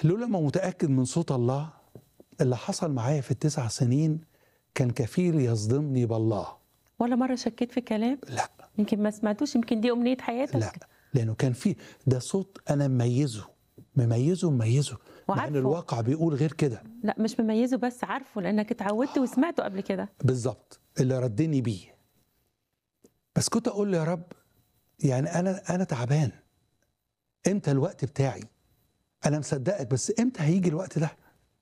لولا ما متاكد من صوت الله اللي حصل معايا في التسع سنين كان كفيل يصدمني بالله ولا مره شكيت في كلام لا يمكن ما سمعتوش يمكن دي امنيه حياتك لا لانه كان في ده صوت انا مميزه مميزه مميزه مع ان وعارفه. الواقع بيقول غير كده لا مش مميزه بس عارفه لانك اتعودت وسمعته قبل كده بالظبط اللي ردني بيه بس كنت اقول له يا رب يعني انا انا تعبان امتى الوقت بتاعي انا مصدقك بس امتى هيجي الوقت ده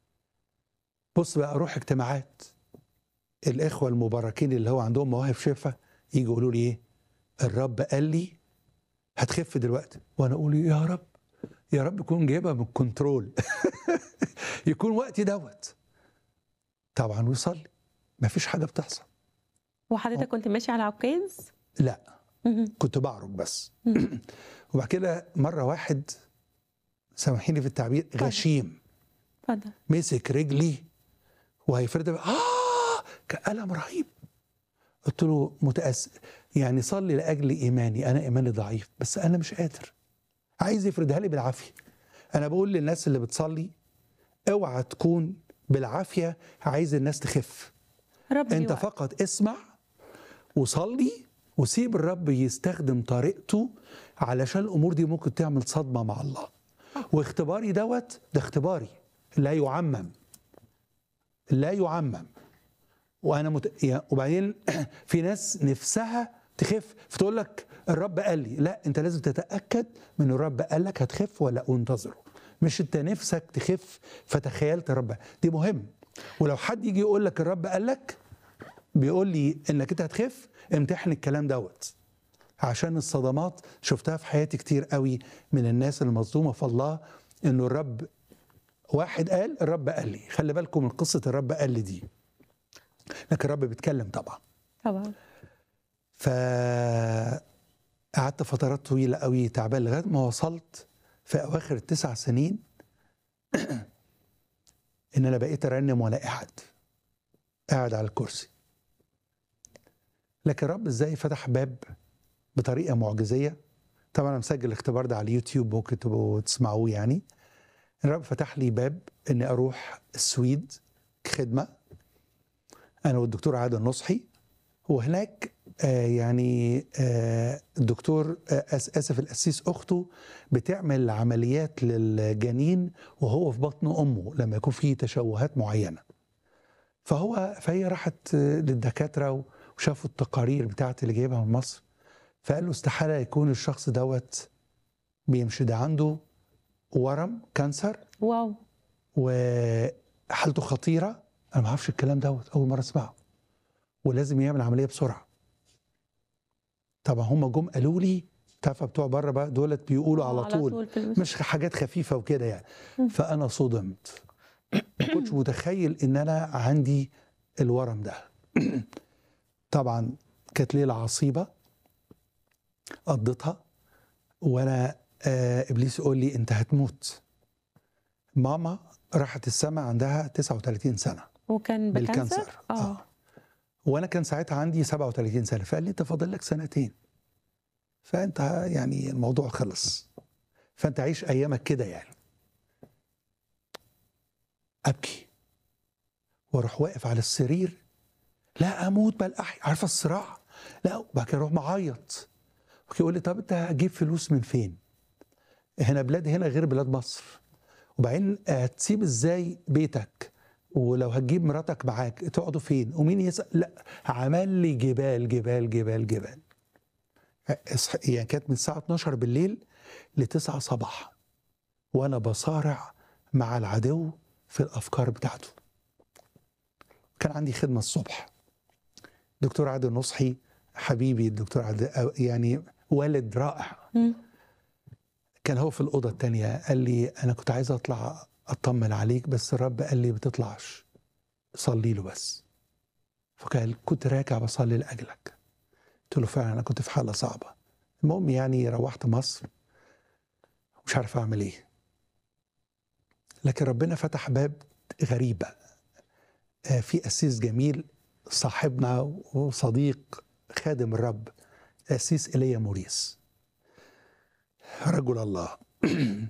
بص بقى اروح اجتماعات الاخوه المباركين اللي هو عندهم مواهب شفا يجي يقولوا لي ايه الرب قال لي هتخف دلوقتي وانا اقول يا رب يا رب يكون جايبها من الكنترول يكون وقتي دوت طبعا ويصلي مفيش حاجه بتحصل وحضرتك كنت ماشي على عكاز لا مهم. كنت بعرج بس وبعد كده مره واحد سامحيني في التعبير غشيم اتفضل مسك رجلي وهيفردها بقى اه كان الم رهيب قلت له متاسف يعني صلي لاجل ايماني انا ايماني ضعيف بس انا مش قادر عايز يفردها لي بالعافيه انا بقول للناس اللي بتصلي اوعى تكون بالعافيه عايز الناس تخف ربي انت وقت. فقط اسمع وصلي وسيب الرب يستخدم طريقته علشان الامور دي ممكن تعمل صدمه مع الله واختباري دوت ده اختباري لا يعمم لا يعمم وانا مت... يا- وبعدين في ناس نفسها تخف فتقول لك الرب قال لي لا انت لازم تتاكد من الرب قال لك هتخف ولا انتظره مش انت نفسك تخف فتخيلت الرب دي مهم ولو حد يجي يقول لك الرب قال لك بيقول لي انك انت هتخف امتحن الكلام دوت عشان الصدمات شفتها في حياتي كتير قوي من الناس المصدومه في الله انه الرب واحد قال الرب قال لي خلي بالكم من قصه الرب قال لي دي لكن الرب بيتكلم طبعا طبعا ف قعدت فترات طويله قوي تعبان لغايه ما وصلت في اواخر التسع سنين ان انا بقيت ارنم ولا قاعد قاعد على الكرسي لكن الرب ازاي فتح باب بطريقه معجزيه طبعا انا مسجل الاختبار ده على اليوتيوب ممكن تبقوا تسمعوه يعني الرب فتح لي باب اني اروح السويد خدمه انا والدكتور عادل نصحي وهناك آه يعني آه الدكتور آه آس- اسف القسيس اخته بتعمل عمليات للجنين وهو في بطن امه لما يكون فيه تشوهات معينه فهو فهي راحت آه، للدكاتره وشافوا التقارير بتاعت اللي جايبها من مصر فقال له استحاله يكون الشخص دوت بيمشي ده عنده ورم كانسر واو وحالته خطيره انا ما اعرفش الكلام دوت اول مره اسمعه ولازم يعمل عمليه بسرعه طبعا هم جم قالوا لي تعرف بتوع بره بقى دولت بيقولوا على طول في المس... مش حاجات خفيفه وكده يعني فانا صدمت ما كنتش متخيل ان انا عندي الورم ده طبعا كانت ليله عصيبه قضيتها وانا آه ابليس يقول لي انت هتموت ماما راحت السماء عندها 39 سنه وكان بكانسر بالكانسر اه وانا كان ساعتها عندي 37 سنه فقال لي انت فاضل لك سنتين فانت يعني الموضوع خلص فانت عيش ايامك كده يعني ابكي واروح واقف على السرير لا اموت بل احيا عارفه الصراع لا وبعد كده اروح معيط يقول لي طب انت هتجيب فلوس من فين هنا بلاد هنا غير بلاد مصر وبعدين هتسيب ازاي بيتك ولو هتجيب مراتك معاك تقعدوا فين ومين يسأل لا عمل لي جبال جبال جبال جبال اصح- يعني كانت من الساعة 12 بالليل ل 9 صباحا وانا بصارع مع العدو في الافكار بتاعته كان عندي خدمة الصبح دكتور عادل نصحي حبيبي الدكتور عادل أو- يعني والد رائع مم. كان هو في الأوضة التانية قال لي أنا كنت عايز أطلع أطمن عليك بس الرب قال لي ما تطلعش صلي له بس فقال كنت راجع بصلي لأجلك قلت له فعلا أنا كنت في حالة صعبة المهم يعني روحت مصر مش عارف أعمل إيه لكن ربنا فتح باب غريبة آه، في قسيس جميل صاحبنا وصديق خادم الرب قسيس ايليا موريس رجل الله